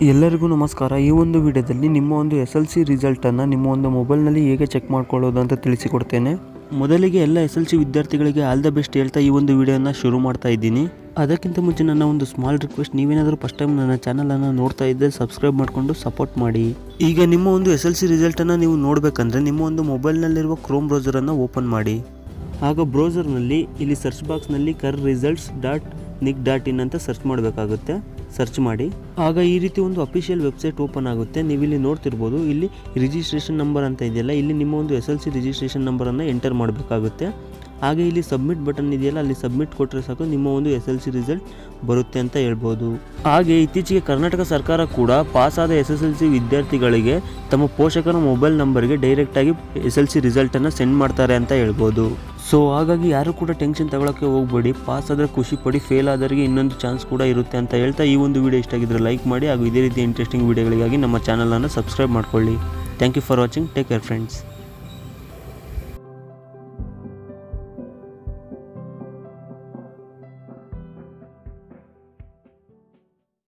ಎಲ್ಲರಿಗೂ ನಮಸ್ಕಾರ ಈ ಒಂದು ವಿಡಿಯೋದಲ್ಲಿ ನಿಮ್ಮ ಒಂದು ಎಸ್ ಎಲ್ ಸಿ ರಿಸಲ್ಟನ್ನು ನಿಮ್ಮ ಒಂದು ಮೊಬೈಲ್ನಲ್ಲಿ ಹೇಗೆ ಚೆಕ್ ಮಾಡ್ಕೊಳ್ಳೋದು ಅಂತ ತಿಳಿಸಿಕೊಡ್ತೇನೆ ಮೊದಲಿಗೆ ಎಲ್ಲ ಎಸ್ ಎಲ್ ಸಿ ವಿದ್ಯಾರ್ಥಿಗಳಿಗೆ ಆಲ್ ದ ಬೆಸ್ಟ್ ಹೇಳ್ತಾ ಈ ಒಂದು ವಿಡಿಯೋನ ಶುರು ಮಾಡ್ತಾ ಇದ್ದೀನಿ ಅದಕ್ಕಿಂತ ಮುಂಚೆ ನನ್ನ ಒಂದು ಸ್ಮಾಲ್ ರಿಕ್ವೆಸ್ಟ್ ನೀವೇನಾದರೂ ಫಸ್ಟ್ ಟೈಮ್ ನನ್ನ ಚಾನಲನ್ನು ನೋಡ್ತಾ ಇದ್ದರೆ ಸಬ್ಸ್ಕ್ರೈಬ್ ಮಾಡಿಕೊಂಡು ಸಪೋರ್ಟ್ ಮಾಡಿ ಈಗ ನಿಮ್ಮ ಒಂದು ಎಸ್ ಎಲ್ ಸಿ ರಿಸಲ್ಟನ್ನು ನೀವು ನೋಡಬೇಕಂದ್ರೆ ನಿಮ್ಮ ಒಂದು ಮೊಬೈಲ್ನಲ್ಲಿರುವ ಕ್ರೋಮ್ ಬ್ರೌಸರನ್ನು ಓಪನ್ ಮಾಡಿ ಆಗ ಬ್ರೌಸರ್ನಲ್ಲಿ ಇಲ್ಲಿ ಸರ್ಚ್ ಬಾಕ್ಸ್ನಲ್ಲಿ kar results dot nic dot in ಅಂತ ಸರ್ಚ್ ಮಾಡಬೇಕಾಗುತ್ತೆ ಸರ್ಚ್ ಮಾಡಿ ಆಗ ಈ ರೀತಿ ಒಂದು ಅಫಿಷಿಯಲ್ ವೆಬ್ಸೈಟ್ ಓಪನ್ ಆಗುತ್ತೆ ನೀವು ಇಲ್ಲಿ ನೋಡ್ತಿರ್ಬೋದು ಇಲ್ಲಿ ರಿಜಿಸ್ಟ್ರೇಷನ್ ನಂಬರ್ ಅಂತ ಇದೆಯಲ್ಲ ಇಲ್ಲಿ ನಿಮ್ಮ ಒಂದು ಎಸ್ ಎಲ್ ಸಿ ರಿಜಿಸ್ಟ್ರೇಷನ್ ನಂಬರನ್ನು ಎಂಟರ್ ಮಾಡಬೇಕಾಗುತ್ತೆ ಹಾಗೆ ಇಲ್ಲಿ ಸಬ್ಮಿಟ್ ಬಟನ್ ಇದೆಯಲ್ಲ ಅಲ್ಲಿ ಸಬ್ಮಿಟ್ ಕೊಟ್ಟರೆ ಸಾಕು ನಿಮ್ಮ ಒಂದು ಎಸ್ ಎಲ್ ಸಿ ರಿಸಲ್ಟ್ ಬರುತ್ತೆ ಅಂತ ಹೇಳ್ಬೋದು ಹಾಗೆ ಇತ್ತೀಚೆಗೆ ಕರ್ನಾಟಕ ಸರ್ಕಾರ ಕೂಡ ಪಾಸ್ ಆದ ಎಸ್ ಎಸ್ ಎಲ್ ಸಿ ವಿದ್ಯಾರ್ಥಿಗಳಿಗೆ ತಮ್ಮ ಪೋಷಕರ ಮೊಬೈಲ್ ನಂಬರ್ಗೆ ಡೈರೆಕ್ಟಾಗಿ ಎಸ್ ಎಲ್ ಸಿ ರಿಸಲ್ಟನ್ನು ಸೆಂಡ್ ಮಾಡ್ತಾರೆ ಅಂತ ಹೇಳ್ಬೋದು ಸೊ ಹಾಗಾಗಿ ಯಾರು ಕೂಡ ಟೆನ್ಷನ್ ತಗೊಳಕ್ಕೆ ಹೋಗಬೇಡಿ ಪಾಸ್ ಆದರೆ ಖುಷಿ ಪಡಿ ಫೇಲ್ ಆದವರಿಗೆ ಇನ್ನೊಂದು ಚಾನ್ಸ್ ಕೂಡ ಇರುತ್ತೆ ಅಂತ ಹೇಳ್ತಾ ಈ ಒಂದು ವಿಡಿಯೋ ಇಷ್ಟ ಆಗಿದ್ರೆ ಲೈಕ್ ಮಾಡಿ ಹಾಗೂ ಇದೇ ರೀತಿ ಇಂಟ್ರೆಸ್ಟಿಂಗ್ ವಿಡಿಯೋಗಳಿಗಾಗಿ ನಮ್ಮ ಚಾನಲನ್ನು ಸಬ್ಸ್ಕ್ರೈಬ್ ಮಾಡ್ಕೊಳ್ಳಿ thank you for watching take care friends